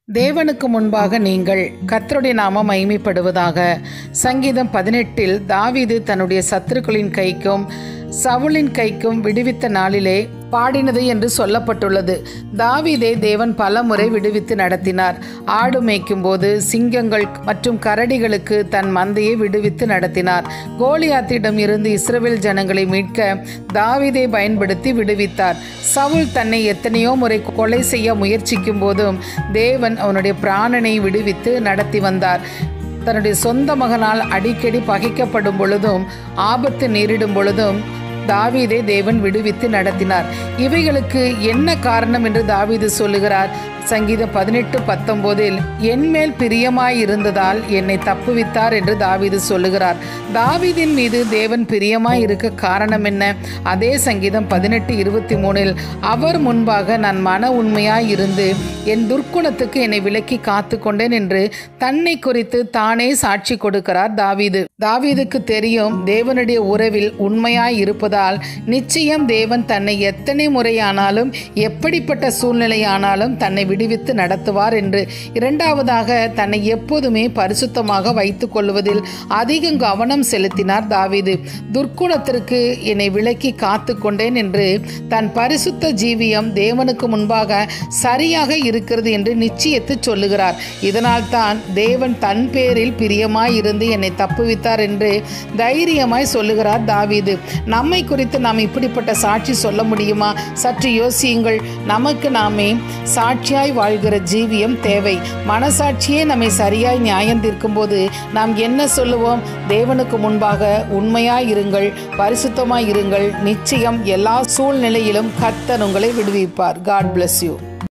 தேவனுக்கு முன்பாக நீங்கள் கர்த்தருடைய நாமம் மைமைப்படுவதாக சங்கீதம் பதினெட்டில் தாவீது தன்னுடைய சத்துருக்களின் கைக்கும் சவுலின் கைக்கும் விடுவித்த நாளிலே பாடினது என்று சொல்லப்பட்டுள்ளது தாவீதை தேவன் பல முறை விடுவித்து நடத்தினார் ஆடு மேய்க்கும் போது சிங்கங்கள் மற்றும் கரடிகளுக்கு தன் மந்தையை விடுவித்து நடத்தினார் கோலியாத்திடம் இருந்து இஸ்ரவேல் ஜனங்களை மீட்க தாவீதை பயன்படுத்தி விடுவித்தார் சவுல் தன்னை எத்தனையோ முறை கொலை செய்ய முயற்சிக்கும் போதும் தேவன் அவனுடைய பிராணனை விடுவித்து நடத்தி வந்தார் தன்னுடைய சொந்த மகனால் அடிக்கடி பகைக்கப்படும் பொழுதும் ஆபத்து நேரிடும் பொழுதும் தாவீதை தேவன் விடுவித்து நடத்தினார் இவைகளுக்கு என்ன காரணம் என்று தாவீது சொல்லுகிறார் சங்கீதம் பதினெட்டு பத்தொன்பதில் என்மேல் பிரியமாய் இருந்ததால் என்னை தப்புவித்தார் என்று தாவீது சொல்லுகிறார் தாவீதின் மீது தேவன் பிரியமாய் இருக்க காரணம் என்ன அதே சங்கீதம் பதினெட்டு இருபத்தி மூணில் அவர் முன்பாக நான் மன உண்மையாய் இருந்து என் துர்க்குணத்துக்கு என்னை விலக்கி காத்து கொண்டேன் என்று தன்னை குறித்து தானே சாட்சி கொடுக்கிறார் தாவீது தாவீதுக்கு தெரியும் தேவனுடைய உறவில் உண்மையாய் இருப்பதால் நிச்சயம் தேவன் தன்னை எத்தனை முறையானாலும் எப்படிப்பட்ட சூழ்நிலையானாலும் தன்னை விடுவித்து நடத்துவார் என்று இரண்டாவதாக தன்னை எப்போதுமே பரிசுத்தமாக வைத்துக் கொள்வதில் அதிக கவனம் செலுத்தினார் தாவீது துர்க்குணத்திற்கு என்னை விலக்கி காத்து கொண்டேன் என்று தன் பரிசுத்த ஜீவியம் தேவனுக்கு முன்பாக சரியாக இருக்கிறது என்று நிச்சயித்து சொல்லுகிறார் இதனால் தான் தேவன் தன் பேரில் பிரியமாய் இருந்து என்னை தப்புவித்தார் என்று தைரியமாய் சொல்லுகிறார் தாவீது நம்மை குறித்து நாம் இப்படிப்பட்ட சாட்சி சொல்ல முடியுமா சற்று யோசியுங்கள் நமக்கு நாமே சாட்சியாய் வாழ்கிற ஜீவியம் தேவை மனசாட்சியே நம்மை சரியாய் நியாயம் தீர்க்கும் போது நாம் என்ன சொல்லுவோம் தேவனுக்கு முன்பாக உண்மையாய் இருங்கள் பரிசுத்தமாய் இருங்கள் நிச்சயம் எல்லா சூழ்நிலையிலும் கர்த்தர் உங்களை விடுவிப்பார் காட் bless யூ